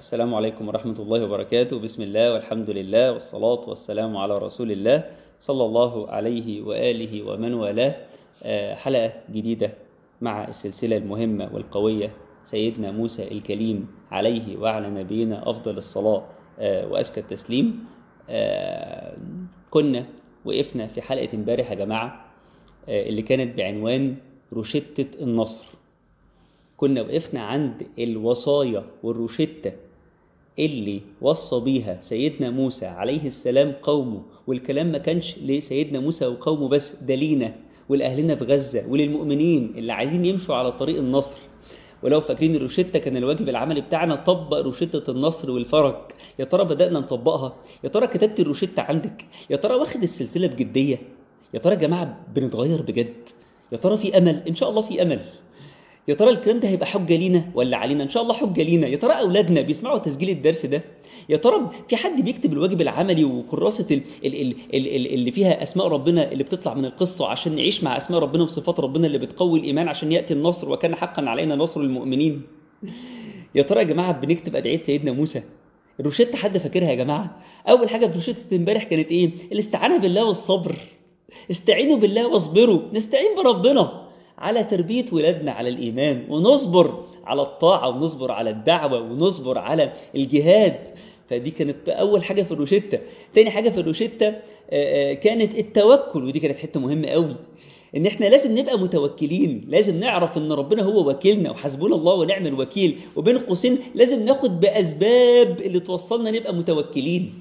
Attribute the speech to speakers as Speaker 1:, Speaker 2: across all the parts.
Speaker 1: السلام عليكم ورحمة الله وبركاته بسم الله والحمد لله والصلاة والسلام على رسول الله صلى الله عليه وآله ومن والاه حلقة جديدة مع السلسلة المهمة والقوية سيدنا موسى الكليم عليه وعلى نبينا أفضل الصلاة وأزكى التسليم كنا وقفنا في حلقة امبارح يا جماعة اللي كانت بعنوان روشتة النصر كنا وقفنا عند الوصايا والروشتة اللي وصى بيها سيدنا موسى عليه السلام قومه والكلام ما كانش لسيدنا موسى وقومه بس ده لينا ولأهلنا في غزة وللمؤمنين اللي عايزين يمشوا على طريق النصر ولو فاكرين الروشتة كان الواجب العملي بتاعنا طبق روشتة النصر والفرج يا ترى بدأنا نطبقها يا ترى كتبت الروشتة عندك يا ترى واخد السلسلة بجدية يا ترى يا جماعة بنتغير بجد يا ترى في أمل إن شاء الله في أمل يا ترى الكلام ده هيبقى حجة لينا ولا علينا إن شاء الله حجة لينا يا ترى أولادنا بيسمعوا تسجيل الدرس ده يا ترى في حد بيكتب الواجب العملي وكراسة ال ال ال ال اللي فيها أسماء ربنا اللي بتطلع من القصة عشان نعيش مع أسماء ربنا وصفات ربنا اللي بتقوي الإيمان عشان يأتي النصر وكان حقا علينا نصر المؤمنين يا ترى يا جماعة بنكتب أدعية سيدنا موسى الروشتة حد فاكرها يا جماعة أول حاجة في روشتة امبارح كانت إيه الاستعانة بالله والصبر استعينوا بالله واصبروا نستعين بربنا على تربية ولادنا على الإيمان ونصبر على الطاعة ونصبر على الدعوة ونصبر على الجهاد فدي كانت أول حاجة في الروشتة تاني حاجة في الروشتة كانت التوكل ودي كانت حتة مهمة قوي ان احنا لازم نبقى متوكلين لازم نعرف ان ربنا هو وكيلنا وحسبنا الله ونعم الوكيل وبين قوسين لازم ناخد بأسباب اللي توصلنا نبقى متوكلين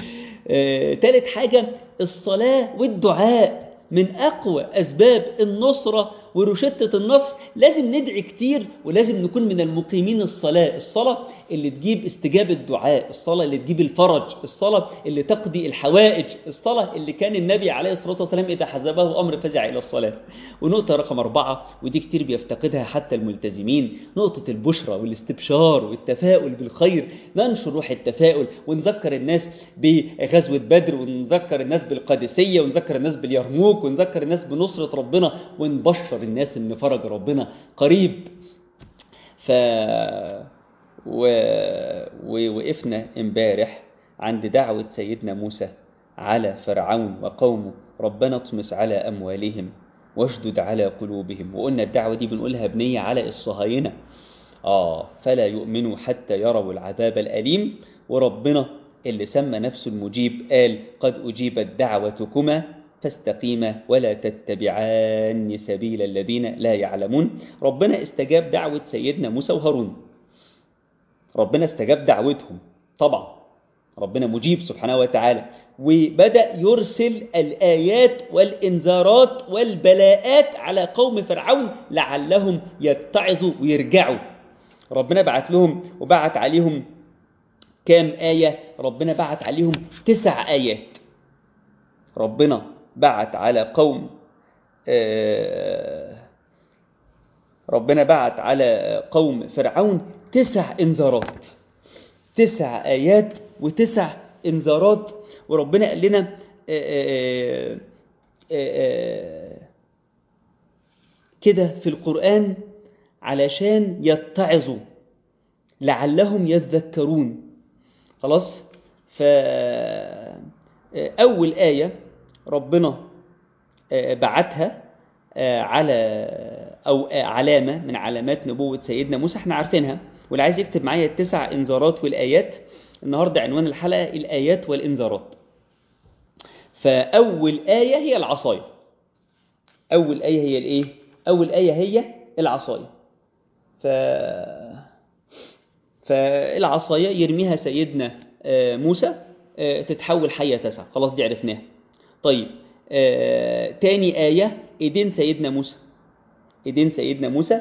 Speaker 1: آه، تالت حاجة الصلاة والدعاء من أقوى أسباب النصرة ورشدة النصر لازم ندعي كتير ولازم نكون من المقيمين الصلاة الصلاة اللي تجيب استجابة دعاء الصلاة اللي تجيب الفرج الصلاة اللي تقضي الحوائج الصلاة اللي كان النبي عليه الصلاة والسلام إذا حزبه أمر فزع إلى الصلاة ونقطة رقم أربعة ودي كتير بيفتقدها حتى الملتزمين نقطة البشرى والاستبشار والتفاؤل بالخير ننشر روح التفاؤل ونذكر الناس بغزوة بدر ونذكر الناس بالقادسية ونذكر النس باليرموك ونذكر الناس بنصرة ربنا ونبشر الناس ان فرج ربنا قريب ف و... ووقفنا امبارح عند دعوة سيدنا موسى على فرعون وقومه ربنا اطمس على أموالهم واشدد على قلوبهم وقلنا الدعوة دي بنقولها بنية على الصهاينة آه فلا يؤمنوا حتى يروا العذاب الأليم وربنا اللي سمى نفسه المجيب قال قد أجيبت دعوتكما فاستقيما ولا تتبعان سبيل الذين لا يعلمون ربنا استجاب دعوة سيدنا موسى وهارون ربنا استجاب دعوتهم طبعا ربنا مجيب سبحانه وتعالى وبدأ يرسل الآيات والإنذارات والبلاءات على قوم فرعون لعلهم يتعظوا ويرجعوا ربنا بعت لهم وبعت عليهم كام آية ربنا بعت عليهم تسع آيات ربنا بعت على قوم ربنا بعت على قوم فرعون تسع انذارات تسع آيات وتسع انذارات وربنا قال لنا كده في القرآن علشان يتعظوا لعلهم يذكرون خلاص فأول آية ربنا بعتها على أو علامة من علامات نبوة سيدنا موسى احنا عارفينها واللي عايز يكتب معايا التسع انذارات والآيات النهاردة عنوان الحلقة الآيات والإنذارات فأول آية هي العصاية أول آية هي الإيه؟ أول آية هي العصاية ف... فالعصاية يرميها سيدنا موسى تتحول حية تسعة خلاص دي عرفناها طيب آه، تاني آية إيدين سيدنا موسى إيدين سيدنا موسى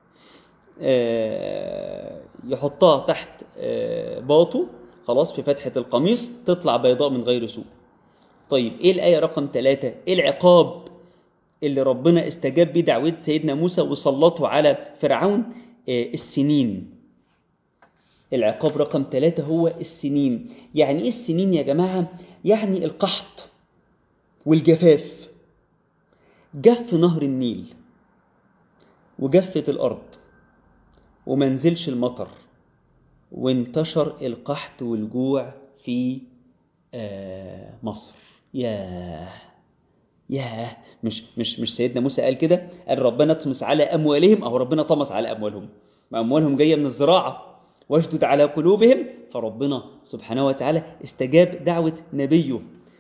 Speaker 1: آه، يحطها تحت آه، باطه خلاص في فتحة القميص تطلع بيضاء من غير سوء طيب إيه الآية رقم ثلاثة إيه العقاب اللي ربنا استجاب بيه دعوة سيدنا موسى وسلطه على فرعون السنين العقاب رقم ثلاثة هو السنين يعني إيه السنين يا جماعة يعني القحط والجفاف جف نهر النيل وجفت الأرض ومنزلش المطر وانتشر القحط والجوع في آه، مصر ياه ياه مش مش مش سيدنا موسى قال كده قال ربنا اطمس على اموالهم او ربنا طمس على اموالهم ما اموالهم جايه من الزراعه واشدد على قلوبهم فربنا سبحانه وتعالى استجاب دعوه نبيه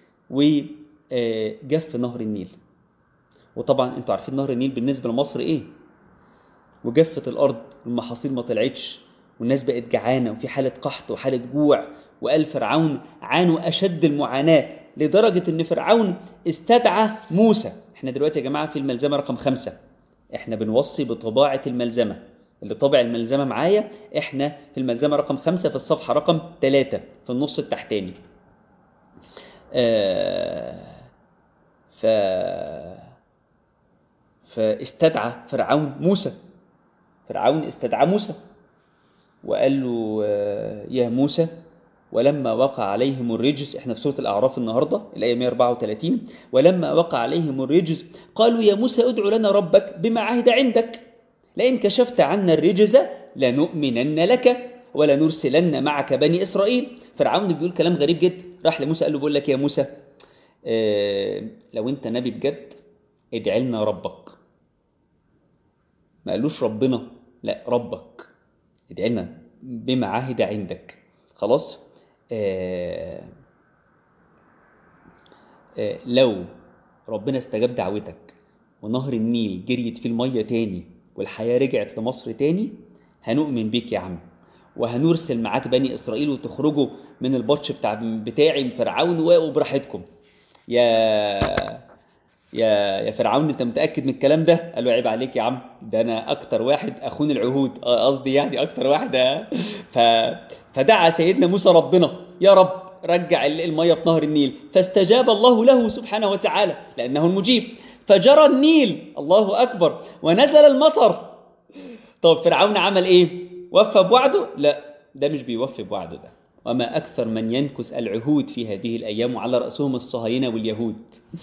Speaker 1: وجف نهر النيل وطبعا انتوا عارفين نهر النيل بالنسبه لمصر ايه وجفت الارض والمحاصيل ما طلعتش والناس بقت جعانه وفي حاله قحط وحاله جوع وقال فرعون عانوا اشد المعاناه لدرجه ان فرعون استدعى موسى احنا دلوقتي يا جماعه في الملزمه رقم خمسة احنا بنوصي بطباعه الملزمه اللي طبع الملزمه معايا احنا في الملزمه رقم خمسة في الصفحه رقم ثلاثة في النص التحتاني آه ف فاستدعى فرعون موسى فرعون استدعى موسى وقال له آه، يا موسى ولما وقع عليهم الرجس احنا في سورة الأعراف النهاردة الآية 134 ولما وقع عليهم الرجس قالوا يا موسى ادع لنا ربك بما عهد عندك لئن كشفت عنا الرجز لنؤمنن لك ولنرسلن معك بني إسرائيل فرعون بيقول كلام غريب جدا راح لموسى قال له بقول لك يا موسى اه لو انت نبي بجد ادعي لنا ربك ما قالوش ربنا لا ربك ادعي لنا بما عهد عندك خلاص آه آه لو ربنا استجاب دعوتك ونهر النيل جريت فيه المية تاني والحياة رجعت لمصر تاني هنؤمن بيك يا عم وهنرسل معاك بني إسرائيل وتخرجوا من البطش بتاع بتاعي من فرعون وبراحتكم يا يا يا فرعون انت متاكد من الكلام ده قال له عيب عليك يا عم ده انا اكتر واحد اخون العهود قصدي يعني اكتر واحد ف... فدعا سيدنا موسى ربنا يا رب رجع الميه في نهر النيل فاستجاب الله له سبحانه وتعالى لانه المجيب فجرى النيل الله اكبر ونزل المطر طب فرعون عمل ايه وفى بوعده لا ده مش بيوفي بوعده ده وما اكثر من ينكث العهود في هذه الايام وعلى راسهم الصهاينه واليهود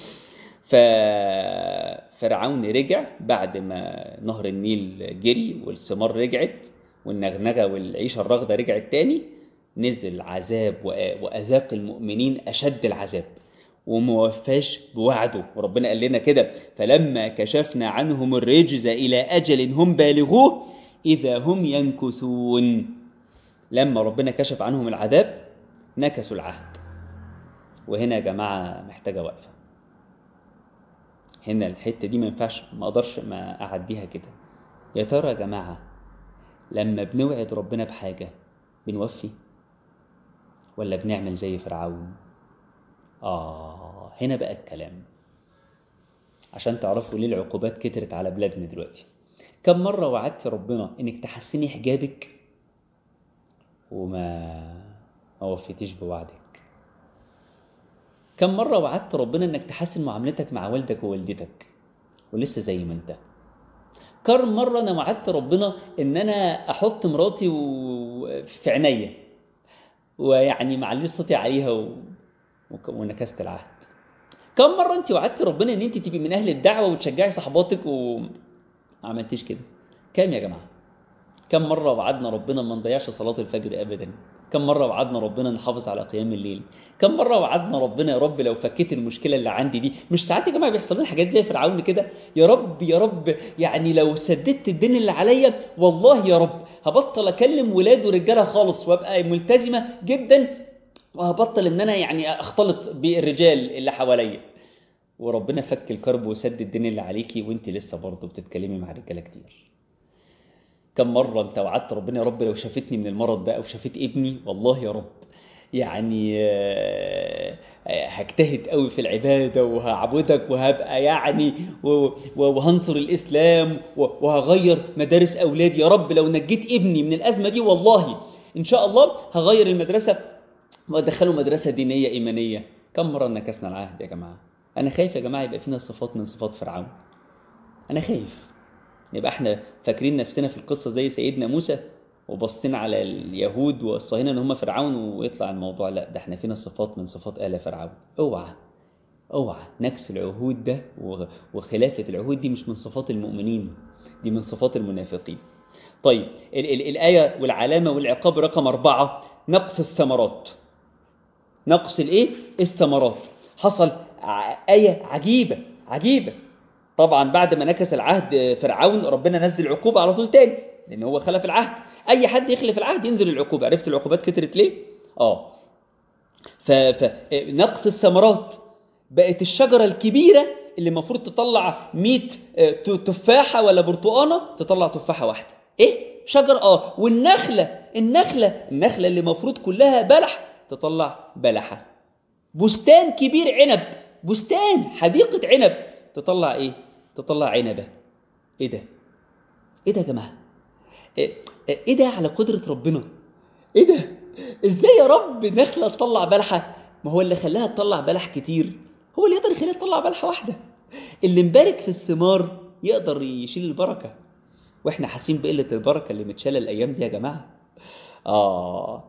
Speaker 1: ففرعون رجع بعد ما نهر النيل جري والثمار رجعت والنغنغة والعيشة الرغدة رجعت تاني نزل عذاب وأذاق المؤمنين أشد العذاب وموفاش بوعده وربنا قال لنا كده فلما كشفنا عنهم الرجز إلى أجل هم بالغوه إذا هم ينكثون لما ربنا كشف عنهم العذاب نكسوا العهد وهنا يا جماعة محتاجة وقفة هنا الحته دي ما ينفعش ما اقدرش ما اعديها كده يا ترى يا جماعه لما بنوعد ربنا بحاجه بنوفي ولا بنعمل زي فرعون اه هنا بقى الكلام عشان تعرفوا ليه العقوبات كترت على بلادنا دلوقتي كم مره وعدت ربنا انك تحسني حجابك وما ما وفيتيش بوعدك كم مرة وعدت ربنا انك تحسن معاملتك مع والدك ووالدتك ولسه زي ما انت كم مرة انا وعدت ربنا ان انا احط مراتي و... في عينيا ويعني معلش صوتي عليها و... ونكست العهد كم مرة انت وعدت ربنا ان انت تبقي من اهل الدعوة وتشجعي صحباتك وما عملتيش كده كام يا جماعة كم مرة وعدنا ربنا ما نضيعش صلاة الفجر ابدا كم مرة وعدنا ربنا نحافظ على قيام الليل كم مرة وعدنا ربنا يا رب لو فكيت المشكلة اللي عندي دي مش ساعات يا جماعة بيحصل لنا حاجات زي فرعون كده يا رب يا رب يعني لو سددت الدين اللي عليا والله يا رب هبطل اكلم ولاد ورجاله خالص وابقى ملتزمة جدا وهبطل ان انا يعني اختلط بالرجال اللي حواليا وربنا فك الكرب وسد الدين اللي عليكي وانت لسه برضه بتتكلمي مع رجاله كتير كم مرة انت وعدت ربنا يا رب لو شافتني من المرض ده او شافت ابني والله يا رب يعني هجتهد قوي في العبادة وهعبدك وهبقى يعني وهنصر الإسلام وهغير مدارس أولادي يا رب لو نجيت ابني من الأزمة دي والله إن شاء الله هغير المدرسة وأدخله مدرسة دينية إيمانية كم مرة نكسنا العهد يا جماعة أنا خايف يا جماعة يبقى فينا صفات من صفات فرعون أنا خايف يبقى احنا فاكرين نفسنا في القصة زي سيدنا موسى وبصين على اليهود والصهاينة ان هم فرعون ويطلع الموضوع لا ده احنا فينا صفات من صفات آل فرعون اوعى اوعى نكس العهود ده وخلافة العهود دي مش من صفات المؤمنين دي من صفات المنافقين طيب ال ال الآية والعلامة والعقاب رقم أربعة نقص الثمرات نقص الإيه؟ الثمرات حصل آية عجيبة عجيبة طبعا بعد ما نكس العهد فرعون ربنا نزل عقوبة على طول تاني لأن هو خلف العهد أي حد يخلف العهد ينزل العقوبة عرفت العقوبات كترت ليه؟ آه فنقص الثمرات بقت الشجرة الكبيرة اللي المفروض تطلع 100 تفاحة ولا برتقانة تطلع تفاحة واحدة ايه شجر اه والنخلة النخلة النخلة اللي المفروض كلها بلح تطلع بلحة بستان كبير عنب بستان حديقة عنب تطلع ايه تطلع عنبة ايه ده ايه ده يا جماعة ايه, إيه ده على قدرة ربنا ايه ده ازاي يا رب نخلة تطلع بلحة ما هو اللي خلاها تطلع بلح كتير هو اللي يقدر يخليها تطلع بلحة واحدة اللي مبارك في الثمار يقدر يشيل البركة واحنا حاسين بقلة البركة اللي متشالة الأيام دي يا جماعة آه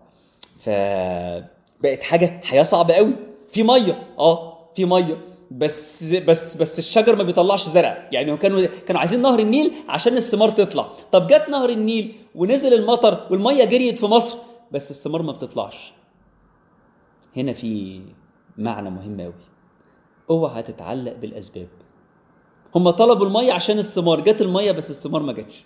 Speaker 1: فبقت حاجة حياة صعبة قوي في مية اه في مية بس بس بس الشجر ما بيطلعش زرع يعني كانوا كانوا عايزين نهر النيل عشان الثمار تطلع طب جت نهر النيل ونزل المطر والمية جريت في مصر بس الثمار ما بتطلعش هنا في معنى مهم قوي اوعى تتعلق بالاسباب هم طلبوا الميه عشان الثمار جت الميه بس الثمار ما جاتش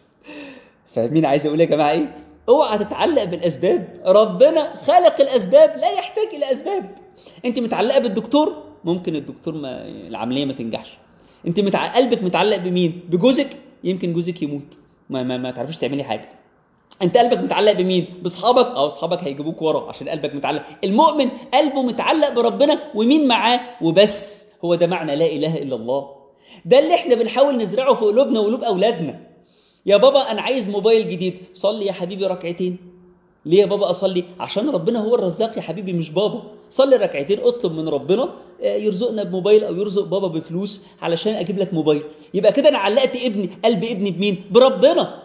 Speaker 1: فاهمين عايز اقول يا جماعه ايه اوعى تتعلق بالاسباب ربنا خلق الاسباب لا يحتاج الى اسباب انت متعلقه بالدكتور ممكن الدكتور ما العمليه ما تنجحش انت متع... قلبك متعلق بمين بجوزك يمكن جوزك يموت ما ما, ما تعرفيش تعملي حاجه انت قلبك متعلق بمين باصحابك او اصحابك هيجيبوك ورا عشان قلبك متعلق المؤمن قلبه متعلق بربنا ومين معاه وبس هو ده معنى لا اله الا الله ده اللي احنا بنحاول نزرعه في قلوبنا وقلوب اولادنا يا بابا انا عايز موبايل جديد صلي يا حبيبي ركعتين ليه يا بابا اصلي عشان ربنا هو الرزاق يا حبيبي مش بابا صلي ركعتين اطلب من ربنا يرزقنا بموبايل او يرزق بابا بفلوس علشان اجيب لك موبايل يبقى كده انا علقت ابني قلب ابني بمين بربنا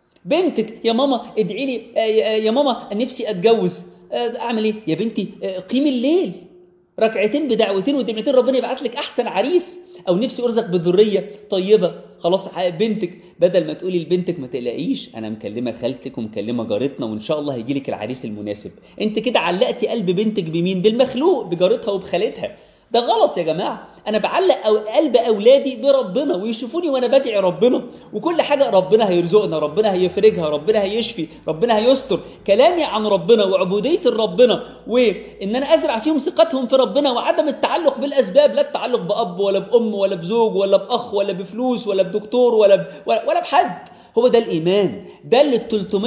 Speaker 1: بنتك يا ماما ادعي لي يا ماما نفسي اتجوز اعمل ايه يا بنتي قيمي الليل ركعتين بدعوتين ودمعتين ربنا يبعت لك احسن عريس او نفسي ارزق بذريه طيبه خلاص بنتك بدل ما تقولي لبنتك ما تقلقيش انا مكلمه خالتك ومكلمه جارتنا وان شاء الله هيجي لك العريس المناسب انت كده علقتي قلب بنتك بمين بالمخلوق بجارتها وبخالتها ده غلط يا جماعه انا بعلق أو قلب اولادي بربنا ويشوفوني وانا بدعي ربنا وكل حاجه ربنا هيرزقنا ربنا هيفرجها ربنا هيشفي ربنا هيستر كلامي عن ربنا وعبوديه ربنا وان انا ازرع فيهم ثقتهم في ربنا وعدم التعلق بالاسباب لا التعلق باب ولا بام ولا بزوج ولا باخ ولا بفلوس ولا بدكتور ولا ب... ولا بحد هو ده الإيمان ده اللي ال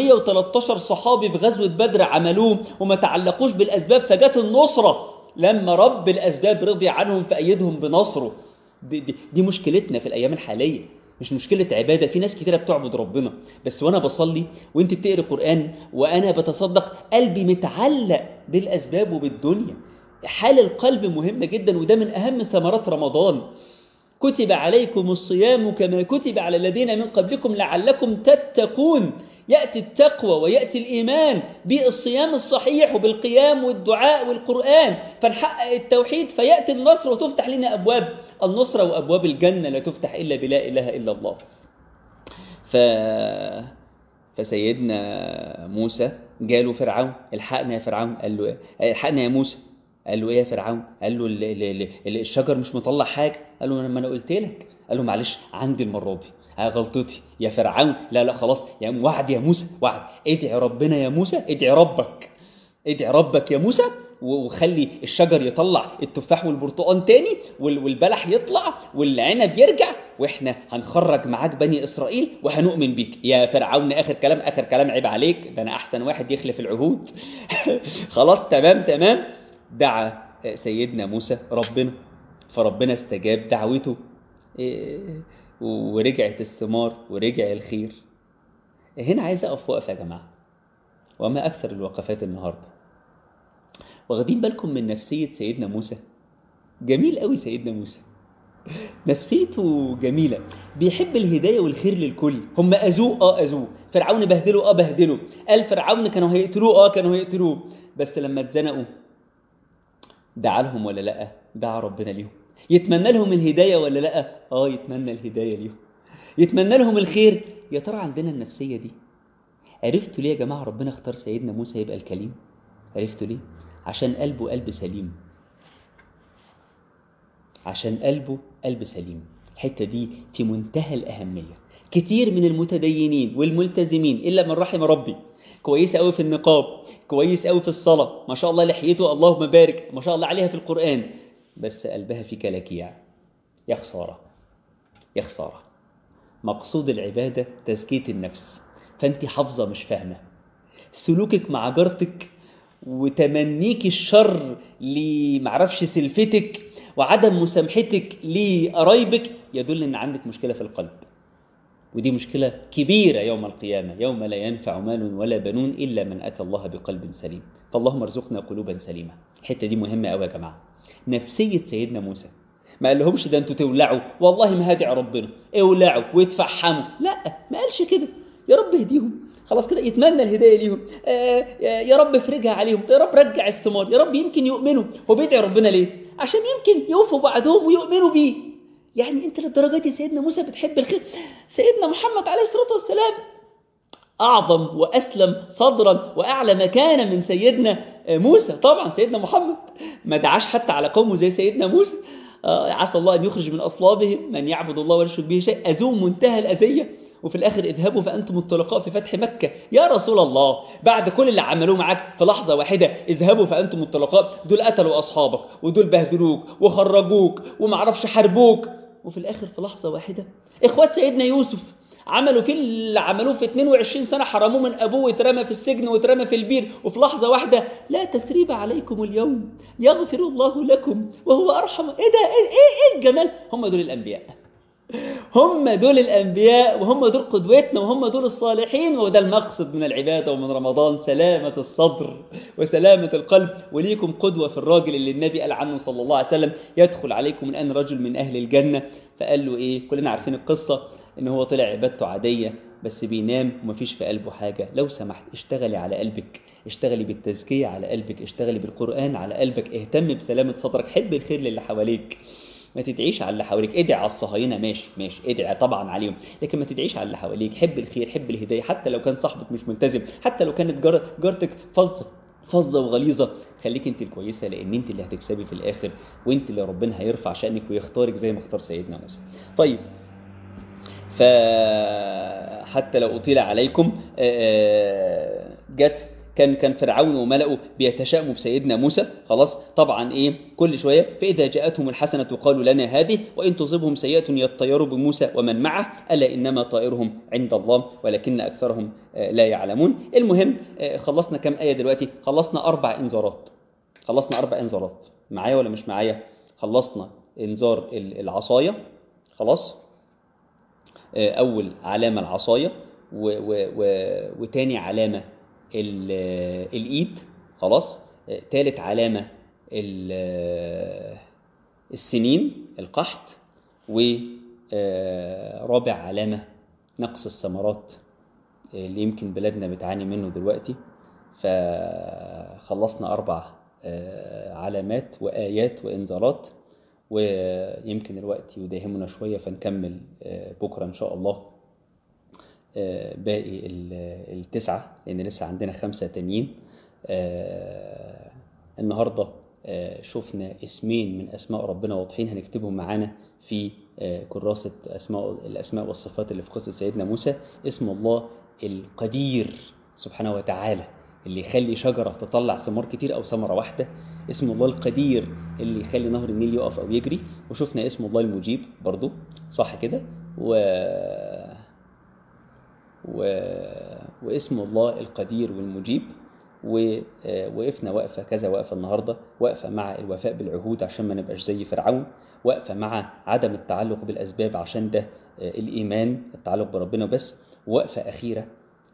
Speaker 1: 313 صحابي في غزوة بدر عملوه وما تعلقوش بالأسباب فجت النصرة لما رب الأسباب رضي عنهم فأيدهم بنصره دي, دي, دي مشكلتنا في الأيام الحالية مش مشكلة عبادة في ناس كتيرة بتعبد ربنا بس وأنا بصلي وأنت بتقري قرآن وأنا بتصدق قلبي متعلق بالأسباب وبالدنيا حال القلب مهمة جدا وده من أهم ثمرات رمضان كتب عليكم الصيام كما كتب على الذين من قبلكم لعلكم تتقون يأتي التقوى ويأتي الإيمان بالصيام الصحيح وبالقيام والدعاء والقرآن فنحقق التوحيد فيأتي النصر وتفتح لنا أبواب النصرة وأبواب الجنة لا تفتح إلا بلا إله إلا الله ف... فسيدنا موسى جاله فرعون الحقنا يا فرعون قال له إيه؟ الحقنا يا موسى قال له ايه يا فرعون قال له ال ال ال الشجر مش مطلع حاجه قال له ما انا قلت لك قال له معلش عندي المره دي غلطتي يا فرعون لا لا خلاص يا وعد يا موسى وعد ادعي ربنا يا موسى ادعي ربك ادعي ربك يا موسى وخلي الشجر يطلع التفاح والبرتقال تاني والبلح يطلع والعنب يرجع واحنا هنخرج معاك بني اسرائيل وهنؤمن بيك يا فرعون اخر كلام اخر كلام عيب عليك ده انا احسن واحد يخلف العهود خلاص تمام تمام دعا سيدنا موسى ربنا فربنا استجاب دعوته ورجعت الثمار ورجع الخير هنا عايز اقف وقفه يا جماعه وما اكثر الوقفات النهارده واخدين بالكم من نفسيه سيدنا موسى جميل قوي سيدنا موسى نفسيته جميله بيحب الهدايه والخير للكل هم اذوه اه اذوه فرعون بهدله اه بهدله قال فرعون كانوا هيقتلوه اه كانوا هيقتلوه بس لما اتزنقوا دعا لهم ولا لا دعا ربنا ليهم يتمنى لهم الهدايه ولا لا اه يتمنى الهدايه ليهم يتمنى لهم الخير يا ترى عندنا النفسيه دي عرفتوا ليه يا جماعة ربنا اختار سيدنا موسى يبقى الكليم عرفتوا ليه عشان قلبه قلب سليم عشان قلبه قلب سليم الحتة دي في منتهى الأهمية كتير من المتدينين والملتزمين إلا من رحم ربي كويس قوي في النقاب كويس قوي في الصلاة ما شاء الله لحيته اللهم بارك ما شاء الله عليها في القرآن بس قلبها في كلاكيع يا خسارة يا خسارة مقصود العبادة تزكية النفس فأنت حافظة مش فاهمة سلوكك مع جارتك وتمنيك الشر لمعرفش سلفتك وعدم مسامحتك لقرايبك يدل ان عندك مشكلة في القلب ودي مشكلة كبيرة يوم القيامة يوم لا ينفع مال ولا بنون إلا من أتى الله بقلب سليم فاللهم ارزقنا قلوبا سليمة الحتة دي مهمة أوي يا جماعة نفسية سيدنا موسى ما قال لهمش ده انتوا تولعوا والله ما هادع ربنا اولعوا ويتفحموا لا ما قالش كده يا رب اهديهم خلاص كده يتمنى الهدايه ليهم آه يا رب افرجها عليهم يا رب رجع الثمار يا رب يمكن يؤمنوا هو بيدعي ربنا ليه عشان يمكن يوفوا بعدهم ويؤمنوا بيه يعني انت للدرجه دي سيدنا موسى بتحب الخير سيدنا محمد عليه الصلاه والسلام اعظم واسلم صدرا واعلى مكانه من سيدنا موسى طبعا سيدنا محمد ما دعاش حتى على قومه زي سيدنا موسى آه عسى الله ان يخرج من اصلابهم من يعبد الله ولا يشرك به شيء اذوهم منتهى الاذيه وفي الاخر اذهبوا فانتم الطلقاء في فتح مكه يا رسول الله بعد كل اللي عملوه معاك في لحظه واحده اذهبوا فانتم الطلقاء دول قتلوا اصحابك ودول بهدلوك وخرجوك ومعرفش حاربوك وفي الاخر في لحظه واحده اخوات سيدنا يوسف عملوا فيه اللي عملوه في 22 سنه حرموه من ابوه واترمى في السجن واترمى في البير وفي لحظه واحده لا تثريب عليكم اليوم يغفر الله لكم وهو ارحم ايه ده ايه ايه, إيه الجمال هم دول الانبياء هم دول الأنبياء وهم دول قدوتنا وهم دول الصالحين وده المقصد من العبادة ومن رمضان سلامة الصدر وسلامة القلب وليكم قدوة في الراجل اللي النبي قال عنه صلى الله عليه وسلم يدخل عليكم من أن رجل من أهل الجنة فقال له إيه كلنا عارفين القصة إن هو طلع عبادته عادية بس بينام ومفيش في قلبه حاجة لو سمحت اشتغلي على قلبك اشتغلي بالتزكية على قلبك اشتغلي بالقرآن على قلبك اهتم بسلامة صدرك حب الخير للي حواليك ما تدعيش على اللي حواليك ادعي على الصهاينه ماشي ماشي ادعي طبعا عليهم لكن ما تدعيش على اللي حواليك حب الخير حب الهدايه حتى لو كان صاحبك مش ملتزم حتى لو كانت جار جارتك فظه فظه وغليظه خليك انت الكويسه لان انت اللي هتكسبي في الاخر وانت اللي ربنا هيرفع شانك ويختارك زي ما اختار سيدنا موسى طيب فحتى لو اطيل عليكم جت كان كان فرعون وملأه بيتشائموا بسيدنا موسى خلاص طبعا ايه كل شويه فاذا جاءتهم الحسنه قالوا لنا هذه وان تصبهم سيئه يطيروا بموسى ومن معه الا انما طائرهم عند الله ولكن اكثرهم لا يعلمون المهم خلصنا كام ايه دلوقتي خلصنا اربع انذارات خلصنا اربع انذارات معايا ولا مش معايا خلصنا انذار العصايه خلاص اول علامه العصايه و و و وتاني علامه الايد خلاص ثالث علامه السنين القحط ورابع علامه نقص الثمرات اللي يمكن بلادنا بتعاني منه دلوقتي فخلصنا اربع علامات وايات وانذارات ويمكن الوقت يداهمنا شويه فنكمل بكره ان شاء الله باقي التسعة لأن لسه عندنا خمسة تانيين النهاردة شفنا اسمين من أسماء ربنا واضحين هنكتبهم معانا في كراسة أسماء الأسماء والصفات اللي في قصة سيدنا موسى اسم الله القدير سبحانه وتعالى اللي يخلي شجرة تطلع ثمار كتير أو ثمرة واحدة اسم الله القدير اللي يخلي نهر النيل يقف أو يجري وشفنا اسم الله المجيب برضو صح كده و و... واسم الله القدير والمجيب ووقفنا وقفة كذا وقفة النهاردة وقفة مع الوفاء بالعهود عشان ما نبقاش زي فرعون وقفة مع عدم التعلق بالأسباب عشان ده الإيمان التعلق بربنا بس وقفة أخيرة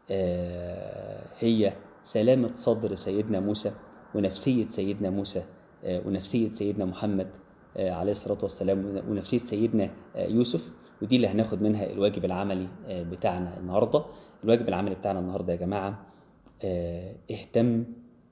Speaker 1: هي سلامة صدر سيدنا موسى ونفسية سيدنا موسى ونفسية سيدنا محمد عليه الصلاة والسلام ونفسية سيدنا يوسف ودي اللي هناخد منها الواجب العملي بتاعنا النهاردة الواجب العملي بتاعنا النهاردة يا جماعة اهتم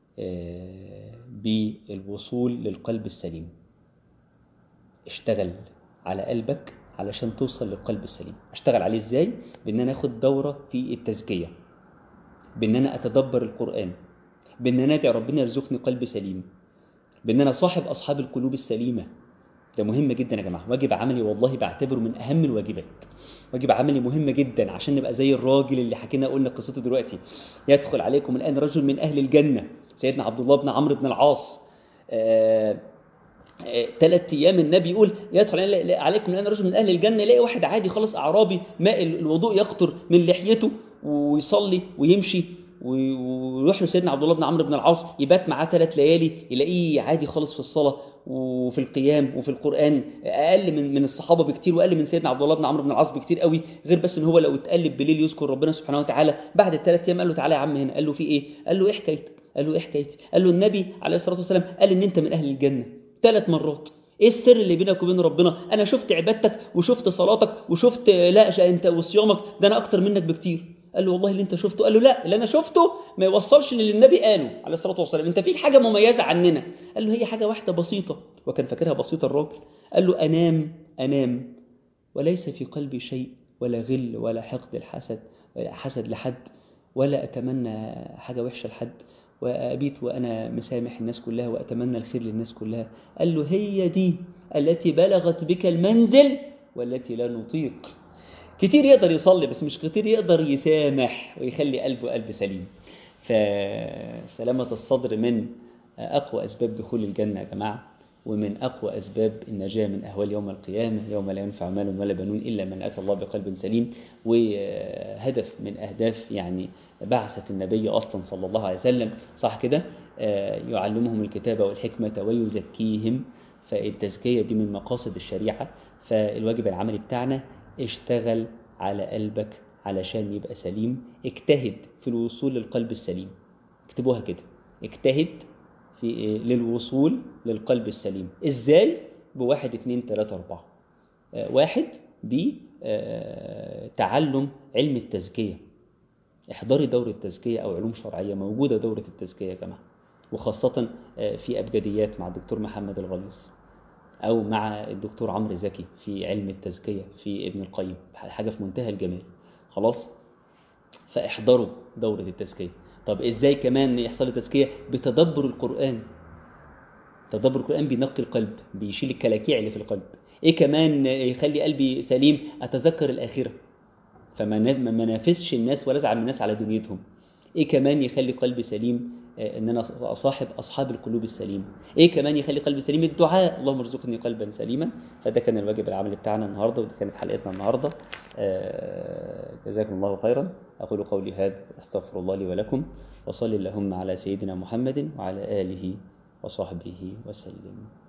Speaker 1: بالوصول للقلب السليم اشتغل على قلبك علشان توصل للقلب السليم اشتغل عليه ازاي بان انا اخد دورة في التزكية بان انا اتدبر القران بان انا ادعي ربنا يرزقني قلب سليم بان انا صاحب اصحاب القلوب السليمه ده مهم جدا يا جماعه واجب عملي والله بعتبره من اهم الواجبات واجب عملي مهم جدا عشان نبقى زي الراجل اللي حكينا قلنا قصته دلوقتي يدخل عليكم الان رجل من اهل الجنه سيدنا عبد الله بن عمرو بن العاص ثلاث ايام النبي يقول يدخل عليكم الان رجل من اهل الجنه يلاقي واحد عادي خالص اعرابي ماء الوضوء يقطر من لحيته ويصلي ويمشي ويروح له سيدنا عبد الله بن عمرو بن العاص يبات معاه ثلاث ليالي يلاقيه عادي خالص في الصلاه وفي القيام وفي القران اقل من من الصحابه بكتير واقل من سيدنا عبد الله بن عمرو بن العاص بكتير قوي غير بس ان هو لو اتقلب بالليل يذكر ربنا سبحانه وتعالى بعد الثلاث ايام قال له تعالى يا عم هنا قال له في ايه؟ قال له ايه حكايتك؟ قال له ايه حكايتي؟ قال له النبي عليه الصلاه والسلام قال ان انت من اهل الجنه ثلاث مرات ايه السر اللي بينك وبين ربنا انا شفت عبادتك وشفت صلاتك وشفت لا انت وصيامك ده انا اكتر منك بكتير قال له والله اللي انت شفته قال له لا اللي انا شفته ما يوصلش للي النبي قاله عليه الصلاه والسلام انت فيك حاجه مميزه عننا قال له هي حاجه واحده بسيطه وكان فاكرها بسيطه الراجل قال له انام انام وليس في قلبي شيء ولا غل ولا حقد الحسد حسد لحد ولا اتمنى حاجه وحشه لحد وأبيت وأنا مسامح الناس كلها وأتمنى الخير للناس كلها قال له هي دي التي بلغت بك المنزل والتي لا نطيق كتير يقدر يصلي بس مش كتير يقدر يسامح ويخلي قلبه قلب سليم فسلامة الصدر من أقوى أسباب دخول الجنة يا جماعة ومن أقوى أسباب النجاة من أهوال يوم القيامة يوم لا ينفع مال ولا بنون إلا من أتى الله بقلب سليم وهدف من أهداف يعني بعثة النبي أصلا صلى الله عليه وسلم صح كده يعلمهم الكتاب والحكمة ويزكيهم فالتزكية دي من مقاصد الشريعة فالواجب العملي بتاعنا اشتغل على قلبك علشان يبقى سليم اجتهد في الوصول للقلب السليم اكتبوها كده اجتهد في للوصول للقلب السليم ازاي بواحد اتنين تلاتة اربعة اه واحد بتعلم علم التزكية احضري دورة تزكية او علوم شرعية موجودة دورة التزكية يا جماعة وخاصة في أبجديات مع الدكتور محمد الغليظ أو مع الدكتور عمرو زكي في علم التزكية في ابن القيم حاجة في منتهى الجمال خلاص فاحضروا دورة التزكية طب ازاي كمان يحصل تزكية بتدبر القرآن تدبر القرآن بينقي القلب بيشيل الكلاكيع اللي في القلب ايه كمان يخلي قلبي سليم اتذكر الآخرة فما ما نافسش الناس ولا ازعل من الناس على دنيتهم ايه كمان يخلي قلبي سليم ان انا اصاحب اصحاب القلوب السليمه ايه كمان يخلي قلبي سليم الدعاء اللهم ارزقني قلبا سليما فده كان الواجب العملي بتاعنا النهارده ودي كانت حلقتنا النهارده جزاكم الله خيرا اقول قولي هذا استغفر الله لي ولكم وصلي اللهم على سيدنا محمد وعلى اله وصحبه وسلم